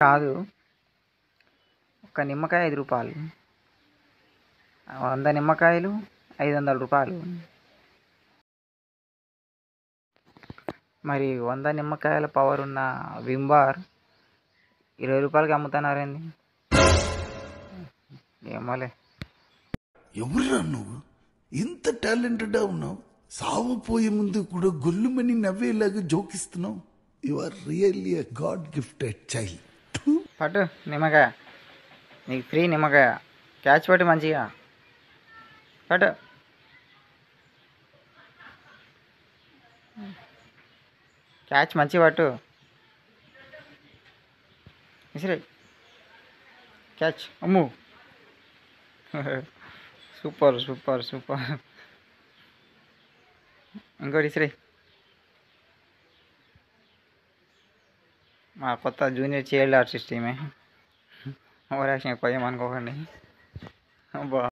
కాదు ఒక నిమ్మకాయ ఐదు రూపాయలు వంద నిమ్మకాయలు ఐదు వందల రూపాయలు మరి వంద నిమ్మకాయల పవర్ ఉన్న విమ్ బార్ ఇరవై రూపాయలకి అమ్ముతున్నారేంది ఏమోలే ఎవరురా నువ్వు ఇంత టాలెంటెడ్ ఉన్నావు సావు పోయే ముందు కూడా గొల్లుమని నవ్వేలాగా జోకిస్తున్నావు you are really a god gifted child పట్టు నిమ్మకాయ నీకు ఫ్రీ నిమ్మకాయ క్యాచ్ పట్టు మంచిగా పట్టు క్యాచ్ మంచిగా పట్టు ఇసిరే catch Ammu super super super ఇంకోటి ఇసిరే మా కొత్త జూనియర్ చైల్డ్ ఆర్టిస్ట్ ఈమె ఓవర్ యాక్షన్ ఎక్కువ ఏమనుకోకండి అబ్బా